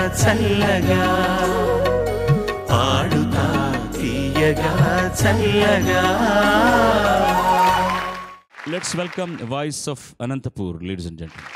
చల్లగా పాడుతా తీయగా చల్లగా Let's welcome the voice of Anantapur, ladies and gentlemen.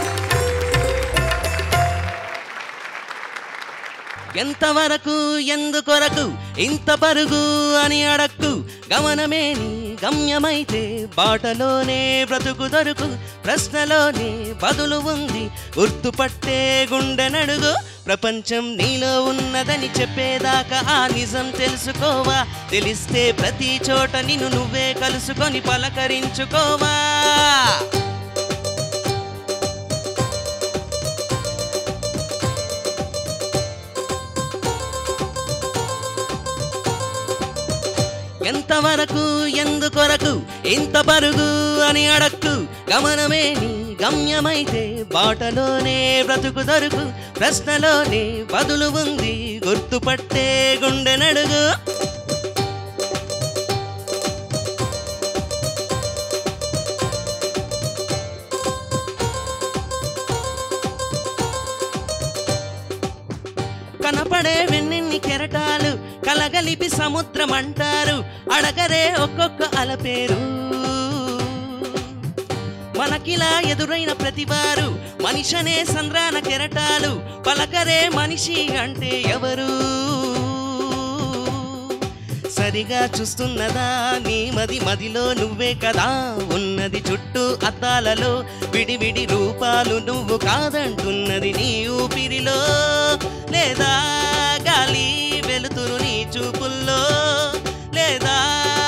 ఎంతవరకు ఎందుకొరకు ఇంత పరుగు అని అడక్కు గమనమే నీ గమ్యమైతే బాటలోనే బ్రతుకు దొరుకు ప్రశ్నలోనే బదులు ఉంది గుర్తుపట్టే గుండె నడుగు ప్రపంచం నీలో ఉన్నదని చెప్పేదాకా ఆ నిజం తెలుసుకోవా తెలిస్తే ప్రతి చోట నిన్ను నువ్వే కలుసుకొని పలకరించుకోవా ఎంతవరకు ఎందుకొరకు ఇంత పరుగు అని అడక్కు గమనమే నీ గమ్యమైతే బాటలోనే బ్రతుకు దొరుకు ప్రశ్నలోనే బదులు ఉంది గుర్తుపట్టే గుండె నడుగు కనపడే వెన్నెన్ని కెరటాలు కలగలిపి సముద్రం అంటారు అడగరే ఒక్కొక్క అలపేరు మనకిలా ఎదురైన ప్రతివారు మనిషనే సంద్రాన కెరటాలు పలకరే మనిషి అంటే ఎవరు సరిగా చూస్తున్నదా నీ మది మదిలో నువ్వే కదా ఉన్నది చుట్టూ అద్దాలలో విడివిడి రూపాలు నువ్వు కాదంటున్నది నీ ఊపిరిలో లేదా గాలి వెలుతురు నీ చూపుల్లో లేదా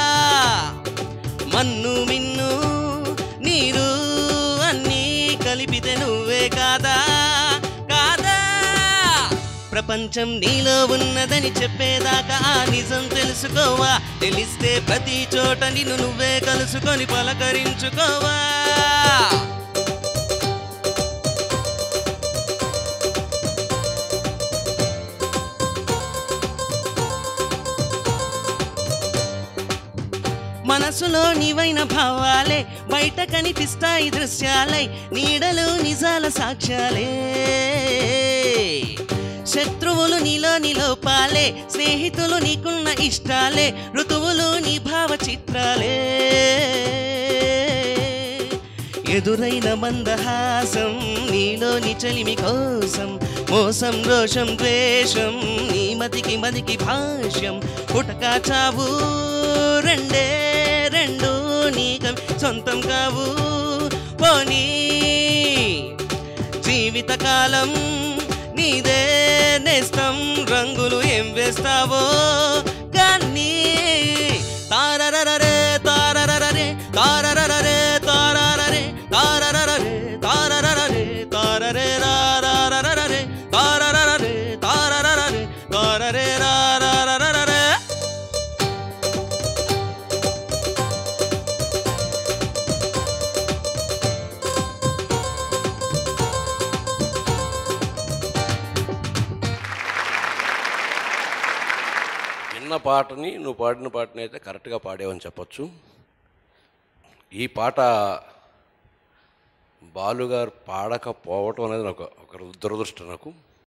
మన్ను మిన్ను నీరు అన్నీ కలిపితే నువ్వే కాదా కాదా ప్రపంచం నీలో ఉన్నదని చెప్పేదాకా ఆ నిజం తెలుసుకోవా తెలిస్తే ప్రతి చోట నిన్ను నువ్వే కలుసుకొని పలకరించుకోవా మనసులో నీవైన భావాలే బయట కనిపిస్తాయి దృశ్యాలై నీడలు నిజాల సాక్ష్యాలే శత్రువులు నీలో నిలోపాలే స్నేహితులు నీకున్న ఇష్టాలే ఋతువులు నీ భావ చిత్రాలే ఎదురైన మందహాసం నీలోని చలిమి కోసం మోసం రోషం ద్వేషం నీ మతికి మదికి భాష్యం పుటకా చావు రెండే రెండు నీకు సొంతం కావు పోనీ జీవితకాలం నీదే నేస్తం రంగులు ఏం వేస్తావో కానీ తారరరే తారరరే తారరరే తారరరే తారరరే తారరరే తారరే రారరరే తారరరే తారరరే తారరే రారరరే విన్న పాటని నువ్వు పాడిన పాటని అయితే కరెక్ట్గా పాడేవని చెప్పొచ్చు ఈ పాట బాలుగారు పాడకపోవటం అనేది నాకు ఒక దురదృష్టం నాకు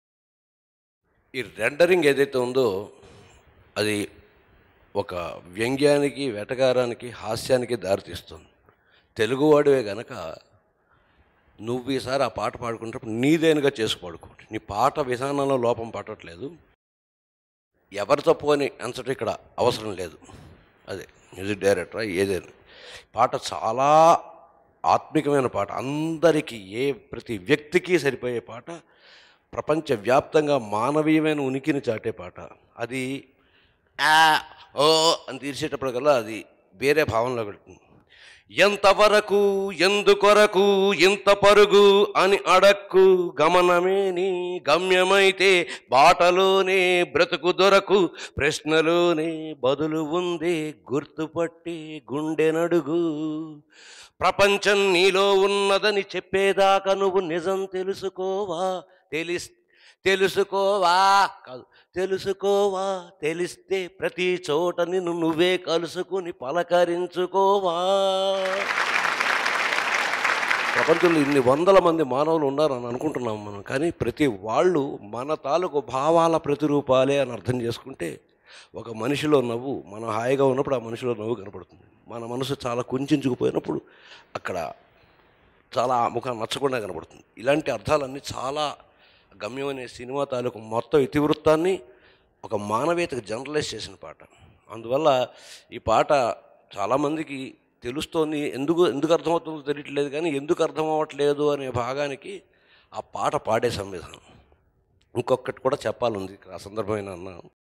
ఈ రెండరింగ్ ఏదైతే ఉందో అది ఒక వ్యంగ్యానికి వెటకారానికి హాస్యానికి దారితీస్తుంది తెలుగువాడివే గనక నువ్వు ఈసారి ఆ పాట పాడుకుంటప్పుడు నీదేనుగా చేసి పాడుకో నీ పాట విధానంలో లోపం పట్టట్లేదు ఎవరి తప్పు అని అంచడం ఇక్కడ అవసరం లేదు అదే మ్యూజిక్ డైరెక్టర్ ఏదైనా పాట చాలా ఆత్మికమైన పాట అందరికీ ఏ ప్రతి వ్యక్తికి సరిపోయే పాట ప్రపంచవ్యాప్తంగా మానవీయమైన ఉనికిని చాటే పాట అది ఆ ఓ అని తీర్చేటప్పటికల్లా అది వేరే భావంలో వెళ్తుంది ఎంతవరకు ఎందుకొరకు ఇంత పరుగు అని అడక్కు గమనమే నీ గమ్యమైతే బాటలోనే బ్రతుకు దొరకు ప్రశ్నలోనే బదులు ఉంది గుర్తుపట్టి గుండె నడుగు ప్రపంచం నీలో ఉన్నదని చెప్పేదాకా నువ్వు నిజం తెలుసుకోవా తెలిస్ తెలుసుకోవా కాదు తెలుసుకోవా తెలిస్తే ప్రతి చోట నిన్ను నువ్వే కలుసుకుని పలకరించుకోవా ప్రపంచంలో ఇన్ని వందల మంది మానవులు ఉన్నారని అనుకుంటున్నాం మనం కానీ ప్రతి వాళ్ళు మన తాలూకు భావాల ప్రతిరూపాలే అని అర్థం చేసుకుంటే ఒక మనిషిలో నవ్వు మనం హాయిగా ఉన్నప్పుడు ఆ మనిషిలో నవ్వు కనపడుతుంది మన మనసు చాలా కుంచుకుపోయినప్పుడు అక్కడ చాలా ఆ ముఖం నచ్చకుండా కనబడుతుంది ఇలాంటి అర్థాలన్నీ చాలా గమ్యం అనే సినిమా తాలూకు మొత్తం ఇతివృత్తాన్ని ఒక మానవీయతకు జనరలైజ్ చేసిన పాట అందువల్ల ఈ పాట చాలామందికి తెలుస్తోంది ఎందుకు ఎందుకు అర్థమవుతుందో తెలియట్లేదు కానీ ఎందుకు అర్థం అవ్వట్లేదు అనే భాగానికి ఆ పాట పాడే సంవిధానం ఇంకొకటి కూడా చెప్పాలంది ఆ సందర్భమైన అన్న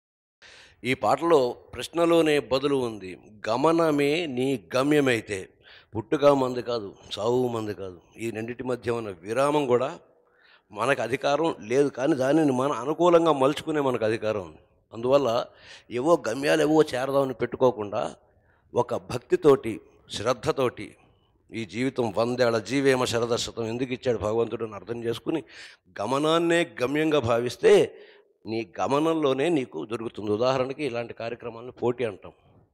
ఈ పాటలో ప్రశ్నలోనే బదులు ఉంది గమనమే నీ గమ్యమైతే పుట్టుక మంది కాదు చావు మంది కాదు ఈ రెండింటి మధ్య ఉన్న విరామం కూడా మనకు అధికారం లేదు కానీ దానిని మన అనుకూలంగా మలుచుకునే మనకు అధికారం ఉంది అందువల్ల ఏవో గమ్యాలు ఏవో చేరదామని పెట్టుకోకుండా ఒక భక్తితోటి శ్రద్ధతోటి ఈ జీవితం వందేళ్ల జీవేమ శరదశతం ఎందుకు ఇచ్చాడు భగవంతుడు అని అర్థం చేసుకుని గమనాన్నే గమ్యంగా భావిస్తే నీ గమనంలోనే నీకు దొరుకుతుంది ఉదాహరణకి ఇలాంటి కార్యక్రమాలను పోటీ అంటాం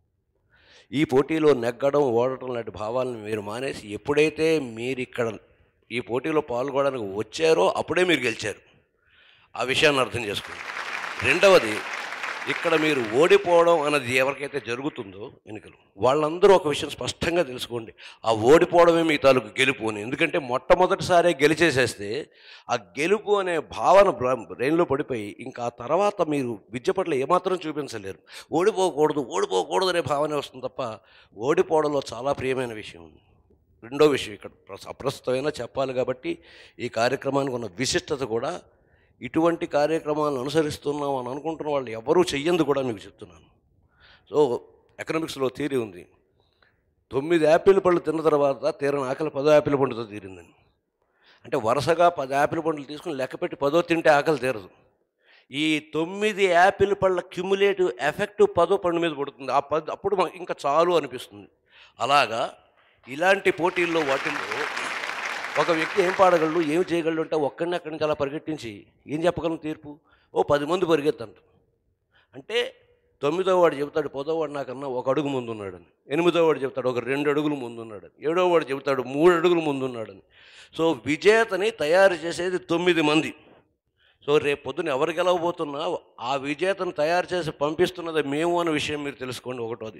ఈ పోటీలో నెగ్గడం ఓడటం లాంటి భావాలను మీరు మానేసి ఎప్పుడైతే మీరు ఇక్కడ ఈ పోటీలో పాల్గొనడానికి వచ్చారో అప్పుడే మీరు గెలిచారు ఆ విషయాన్ని అర్థం చేసుకోండి రెండవది ఇక్కడ మీరు ఓడిపోవడం అన్నది ఎవరికైతే జరుగుతుందో ఎన్నికలు వాళ్ళందరూ ఒక విషయం స్పష్టంగా తెలుసుకోండి ఆ ఓడిపోవడమే మీ తాలూకు గెలుపు అని ఎందుకంటే మొట్టమొదటిసారే గెలిచేసేస్తే ఆ గెలుపు అనే భావన బ్రెయిన్లో పడిపోయి ఇంకా ఆ తర్వాత మీరు విద్య పట్ల ఏమాత్రం చూపించలేరు ఓడిపోకూడదు ఓడిపోకూడదు అనే భావనే వస్తుంది తప్ప ఓడిపోవడంలో చాలా ప్రియమైన విషయం ఉంది రెండో విషయం ఇక్కడ ప్రస్- అప్రస్తుతమైన చెప్పాలి కాబట్టి ఈ కార్యక్రమానికి ఉన్న విశిష్టత కూడా ఇటువంటి కార్యక్రమాలను అనుసరిస్తున్నాం అని అనుకుంటున్న వాళ్ళు ఎవరూ చెయ్యంది కూడా మీకు చెప్తున్నాను సో ఎకనామిక్స్లో థియరీ ఉంది తొమ్మిది యాపిల్ పళ్ళు తిన్న తర్వాత తీరని ఆకలి పదో యాపిల్ పండుతో తీరిందని అంటే వరుసగా పది యాపిల్ పండ్లు తీసుకుని లెక్క పెట్టి పదో తింటే ఆకలి తీరదు ఈ తొమ్మిది యాపిల్ పళ్ళ క్యుములేటివ్ ఎఫెక్ట్ పదో పండు మీద పడుతుంది ఆ పది అప్పుడు మనకి ఇంకా చాలు అనిపిస్తుంది అలాగా ఇలాంటి పోటీల్లో వాటిల్లో ఒక వ్యక్తి ఏం పాడగలడు ఏం చేయగలడు అంటే ఒక్కడిని అక్కడి నుంచి అలా పరిగెట్టించి ఏం చెప్పగలను తీర్పు ఓ పది మంది పరిగెత్తంట అంటే తొమ్మిదో వాడు చెబుతాడు పదో వాడు నాకన్నా ఒక అడుగు ముందున్నాడని ఎనిమిదో వాడు చెబుతాడు ఒక రెండు అడుగులు ముందున్నాడని ఏడో వాడు చెబుతాడు మూడు అడుగులు ముందున్నాడని సో విజేతని తయారు చేసేది తొమ్మిది మంది సో రేపు పొద్దున ఎవరు గెలవబోతున్నా ఆ విజేతను తయారు చేసి పంపిస్తున్నది మేము అనే విషయం మీరు తెలుసుకోండి ఒకటోది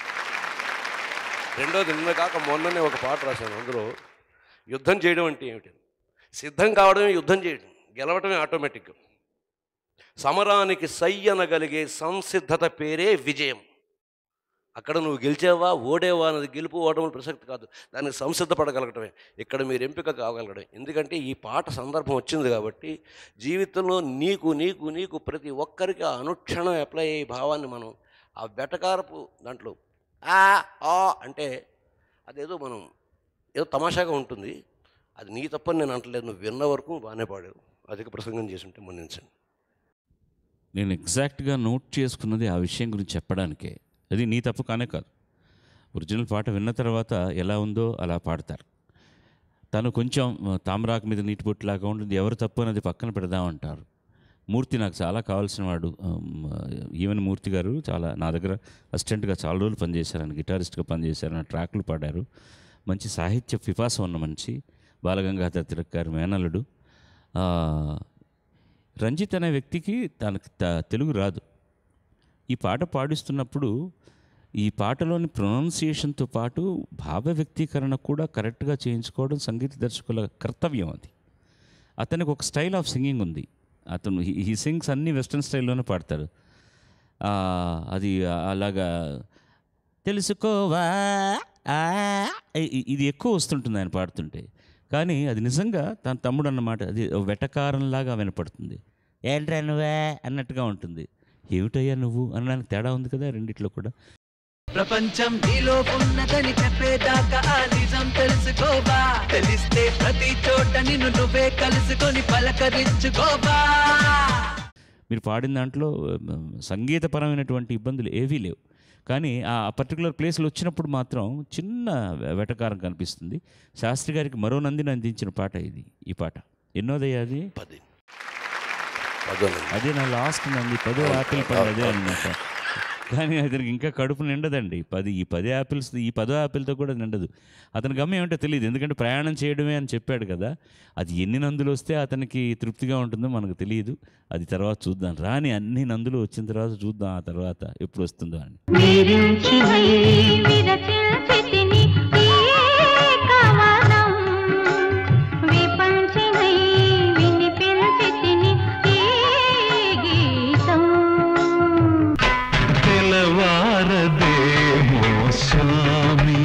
రెండోది నిన్న కాక మొన్ననే ఒక పాట రాశాను అందులో యుద్ధం చేయడం అంటే ఏమిటి సిద్ధం కావడమే యుద్ధం చేయడం గెలవటమే ఆటోమేటిక్ సమరానికి సై అనగలిగే సంసిద్ధత పేరే విజయం అక్కడ నువ్వు గెలిచావా ఓడేవా అన్నది గెలుపు ఓటమి ప్రసక్తి కాదు దానికి సంసిద్ధపడగలగటమే ఇక్కడ మీరు ఎంపిక కాగలగడమే ఎందుకంటే ఈ పాట సందర్భం వచ్చింది కాబట్టి జీవితంలో నీకు నీకు నీకు ప్రతి ఒక్కరికి ఆ అనుక్షణం అప్లై అయ్యే భావాన్ని మనం ఆ వెటకారపు దాంట్లో ఆ ఆ అంటే అదేదో మనం ఏదో తమాషాగా ఉంటుంది అది నీ తప్పని నేను అంటలేదు నువ్వు విన్న వరకు బాగానే పాడావు అధిక ప్రసంగం చేసి ఉంటే మన్నించండి నేను ఎగ్జాక్ట్గా నోట్ చేసుకున్నది ఆ విషయం గురించి చెప్పడానికే అది నీ తప్పు కానే కాదు ఒరిజినల్ పాట విన్న తర్వాత ఎలా ఉందో అలా పాడతారు తను కొంచెం ఆ, తామరాకు మీద నీటి బొట్టులాగా ఉంటుంది ఎవరు తప్పు అనేది పక్కన పెడదామంటారు మూర్తి నాకు చాలా కావాల్సిన వాడు ఆమ్, ఈవెన్ మూర్తి గారు చాలా నా దగ్గర అసిస్టెంట్గా చాలా రోజులు పనిచేశారు ఆయన గిటారిస్ట్గా పనిచేశారు నా ట్రాక్లు పాడారు మంచి సాహిత్య పిపాసం ఉన్న మనిషి బాలగంగాధర్ తిలక్ గారి మేనల్లుడు ఆ, రంజిత్ అనే వ్యక్తికి తనకు త- తెలుగు రాదు ఈ పాట పాడిస్తున్నప్పుడు ఈ పాటలోని ప్రొనౌన్సియేషన్తో పాటు భావ వ్యక్తీకరణ కూడా కరెక్ట్గా చేయించుకోవడం సంగీత దర్శకుల కర్తవ్యం అది అతనికి ఒక స్టైల్ ఆఫ్ సింగింగ్ ఉంది అతను హీ సింగ్స్ అన్ని వెస్ట్రన్ స్టైల్లోనే పాడతారు ఆ, అది అలాగా తెలుసుకోవా ఆ, ఇ- ఇ- ఇది ఎక్కువ వస్తుంటుంది ఆయన పాడుతుంటే కానీ అది నిజంగా తన తమ్ముడు అన్నమాట అది ఓ వెటకారంలాగా వినపడుతుంది ఏంట్రా నువ్వే అన్నట్టుగా ఉంటుంది ఏమిటయ్యా నువ్వు అనడానికి తేడా ఉంది కదా రెండిట్లో కూడా ప్రపంచం నీలో ఉన్నదని చెప్పేదాకా ఆ నిజం తెలుసుకోవా తెలిస్తే ప్రతి చోట నిన్ను నువ్వే కలుసుకొని పలకరించుకోవా మీరు పాడిన దాంట్లో ఉమ్, సంగీతపరమైనటువంటి ఇబ్బందులు ఏవీ లేవు కానీ ఆ పర్టికులర్ ప్లేస్లో వచ్చినప్పుడు మాత్రం చిన్న వె- వెటకారం కనిపిస్తుంది శాస్త్రి గారికి మరో నందిని అందించిన పాట ఇది ఈ పాట ఎన్నోదయ్యా అది పది పదో నెల. అదే నా లాస్ట్ నంది పదో ఆపిల్ పండు అదే అనమాట కానీ అతనికి ఇంకా కడుపు నిండదండి పది ఈ పది యాపిల్స్ ఈ పదో యాపిల్తో కూడా నిండదు అతని గమ్యం ఏమిటో తెలియదు ఎందుకంటే ప్రయాణం చేయడమే అని చెప్పాడు కదా అది ఎన్ని నందులు వస్తే అతనికి తృప్తిగా ఉంటుందో మనకు తెలియదు అది తర్వాత చూద్దాం రాని అన్ని నందులు వచ్చిన తర్వాత చూద్దాం ఆ తర్వాత ఎప్పుడు వస్తుందో అని విరించినై విరచిల్చితిని ఈ కవనం. విపంచినై వినిపించితిని ఈ గీతం. తెలవారదేమో స్వామి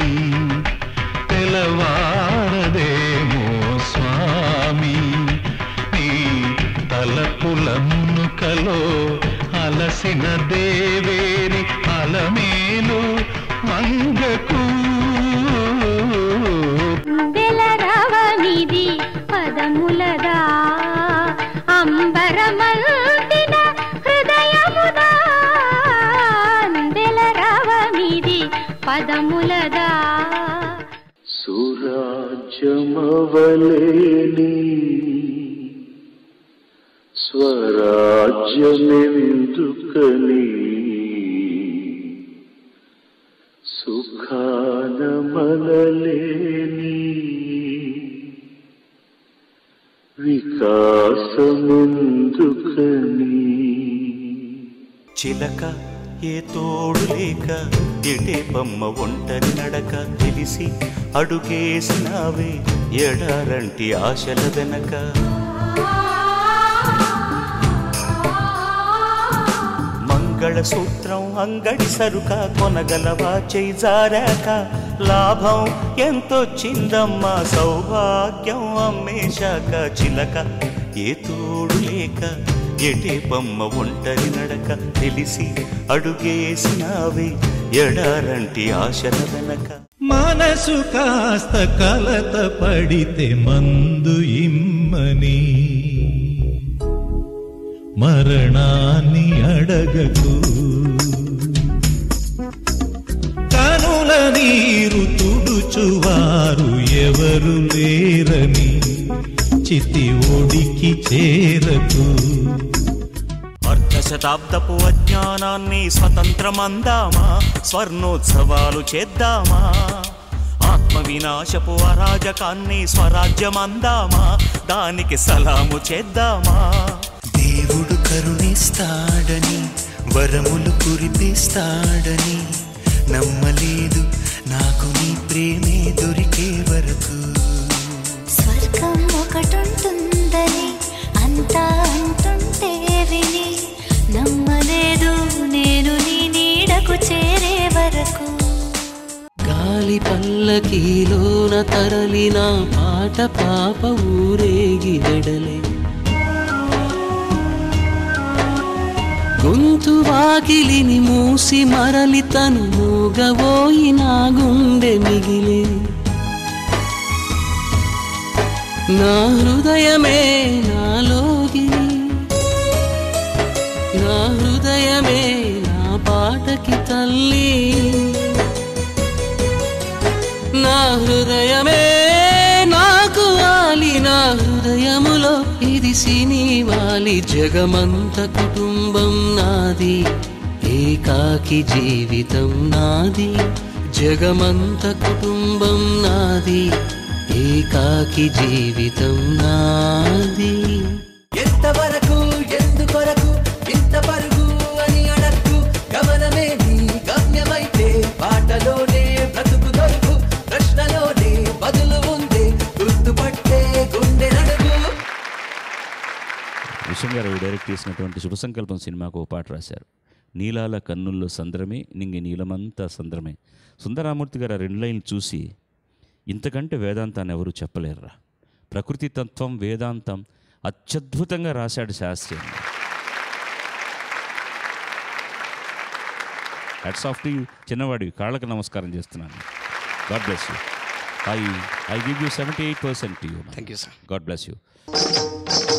తెలవారదేమో స్వామి నీ తలపుల మునుకలో అలసిన దేవేరి అలమేలు మంగకు వెలరవనిది పదములదా అంబరమల్దిన హృదయముదా వెలరవనిది పదములదా సురాజ్యమవలేని స్వరాజ్యమెందుకని సుఖానమలలేని వికాసమెందుకని చిలక ఏ తోడు లేక ఎటే బొమ్మ ఒంటరి నడక తెలిసి అడుగేసినావే ఎడారంటి ఆశల వెనక మంగళసూత్రం అంగడి సరుక కొనగలవా చేయి జారాక లాభం ఎంతొచ్చిందమ్మా సౌభాగ్యం అమ్మేశాక చిలక ఏ తోడు లేక ఎటే బొమ్మ ఒంటరి నడక తెలిసి అడుగేసినావే ఎడారంటి ఆశల వెనక మనసు కాస్త కలత పడితే మందు ఇమ్మని మరణాన్ని అడగకు కనుల నీరు తుడుచువారు ఎవరు లేరని చితి ఒడికి చేరకు అర్ధ శతాబ్దపు అజ్ఞానాన్ని స్వతంత్రమందామా స్వర్ణోత్సవాలు చేద్దామా ఆత్మ వినాశపు అరాజకాన్ని స్వరాజ్యమందామా దానికి సలాము చేద్దామా దేవుడు కరుణిస్తాడని వరములు కురిపిస్తాడని నమ్మలేదు నాకు నీ ప్రేమే దొరికే వరకు స్వర్గం ఒకటుంటుందని అంతా అంటుంటే విని నమ్మలేదు నేను నీ నీడకు చేరే వరకు గాలి పల్లకీలోన తరలిన పాట పాప ఊరేగి వెడలే గొంతు వాకిలిని మూసి మరలి తను మూగబోయి నా గుండె మిగిలే నా హృదయమే నాలోగిని నా హృదయమే నా పాటకి తల్లి నా హృదయమే నాకు వాలి నా హృదయములో ఇది సినివాలి జగమంత కుటుంబం నాది ఏకాకి జీవితం నాది జగమంత కుటుంబం నాది ఏకాకి జీవితం నాది ఎంతవరకు ఎందుకొరకు ఇంత పరుగు అని అడక్కు గమనమే నీ గమ్యమైతే పాటలోనే బ్రతుకు దొరుకు ప్రశ్నలోనే బదులు ఉందే గుర్తుపట్టే గుండె నడుగు విషయం గారు డైరెక్ట్ చేసినటువంటి శుభ సంకల్పం సినిమాకు ఓ పాట రాశారు నీలాల కన్నుల్లో సంద్రమే నింగి నీలమంతా సంద్రమే సుందరామూర్తి గారు ఆ రెండు లైన్లు చూసి ఇంతకంటే వేదాంతాన్ని ఎవరు చెప్పలేరురా ప్రకృతి తత్వం వేదాంతం అత్యద్భుతంగా రాశాడు శాస్త్రి హ్యాట్స్ ఆఫ్ టు చిన్నవాడివి కాళ్ళకు నమస్కారం చేస్తున్నాను God bless you I I give you seventy eight percent you thank you sir God bless you